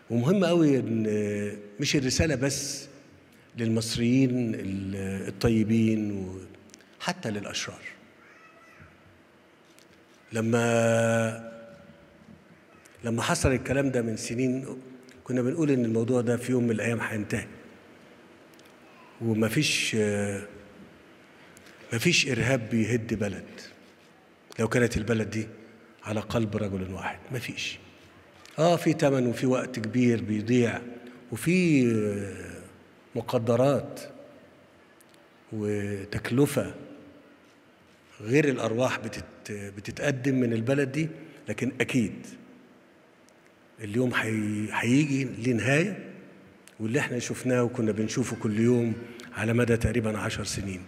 ومهم قوي ان مش الرساله بس للمصريين الطيبين وحتى للاشرار لما لما حصل الكلام ده من سنين كنا بنقول ان الموضوع ده في يوم من الايام هينتهي ومفيش مفيش ارهاب بيهد بلد لو كانت البلد دي على قلب رجل واحد مفيش اه في تمن وفي وقت كبير بيضيع وفي مقدرات وتكلفه غير الارواح بتت بتتقدم من البلد دي لكن اكيد اليوم هيجي ليه نهايه واللي احنا شفناه وكنا بنشوفه كل يوم على مدى تقريبا عشر سنين